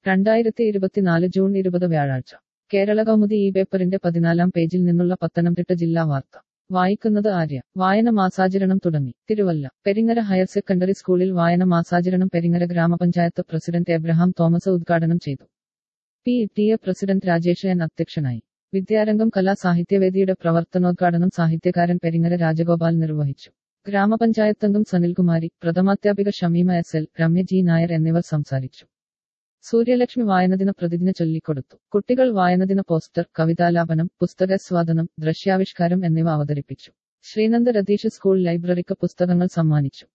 രണ്ടായിരത്തി ഇരുപത്തിനാല് ജൂൺ ഇരുപത് വ്യാഴാഴ്ച കേരള കൗമുദി ഈ പേപ്പറിന്റെ പതിനാലാം പേജിൽ നിന്നുള്ള പത്തനംതിട്ട ജില്ലാ വാർത്ത വായിക്കുന്നത് ആര്യ വായന മാസാചരണം തുടങ്ങി തിരുവല്ല പെരിങ്ങര ഹയർ സെക്കൻഡറി സ്കൂളിൽ വായന മാസാചരണം പെരിങ്ങര ഗ്രാമപഞ്ചായത്ത് പ്രസിഡന്റ് എബ്രഹാം തോമസ് ഉദ്ഘാടനം ചെയ്തു P T A president Rajesh N അധ്യക്ഷനായി വിദ്യാരംഗം കലാ സാഹിത്യവേദിയുടെ പ്രവർത്തനോദ്ഘാടനം സാഹിത്യകാരൻ പെരിങ്ങര രാജഗോപാൽ നിർവഹിച്ചു ഗ്രാമപഞ്ചായത്തംഗം സനിൽകുമാരി പ്രഥമാധ്യാപിക Shameema S L Ramya G Nair എന്നിവർ സംസാരിച്ചു സൂര്യലക്ഷ്മി വായനദിന പ്രതിജ്ഞ ചൊല്ലിക്കൊടുത്തു കുട്ടികൾ വായനദിന പോസ്റ്റർ കവിതാലാപനം പുസ്തകസ്വാദനം ദൃശ്യാവിഷ്കാരം എന്നിവ അവതരിപ്പിച്ചു ശ്രീനന്ദ രതീഷ് സ്കൂൾ ലൈബ്രറിക്ക് പുസ്തകങ്ങൾ സമ്മാനിച്ചു